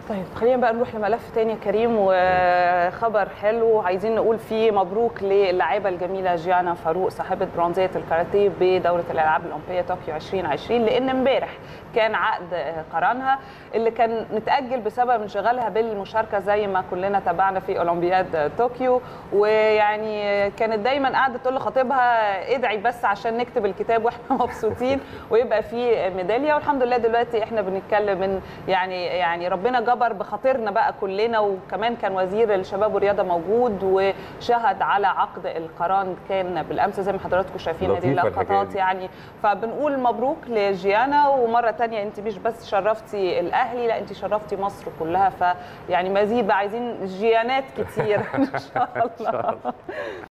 طيب خلينا بقى نروح لملف تاني يا كريم وخبر حلو عايزين نقول فيه مبروك للاعيبه الجميله جيانا فاروق صاحبه برونزيه الكاراتيه بدوره الالعاب الاولمبيه طوكيو 2020 لان امبارح كان عقد قرانها اللي كان متاجل بسبب انشغالها بالمشاركه زي ما كلنا تابعنا في اولمبياد طوكيو ويعني كانت دايما قاعده تقول لخطيبها ادعي بس عشان نكتب الكتاب واحنا مبسوطين ويبقى في ميداليه والحمد لله دلوقتي احنا بنتكلم من يعني يعني ربنا جبر بخاطرنا بقى كلنا وكمان كان وزير الشباب والرياضه موجود وشهد على عقد القران كان بالامس زي ما حضراتكم شايفين هذه لطيفة الحكاية اللقطات دي. يعني فبنقول مبروك لجيانا ومره تانية انت مش بس شرفتي الاهلي لا انت شرفتي مصر كلها فيعني مزيد بقى عايزين جيانات كتير ان شاء الله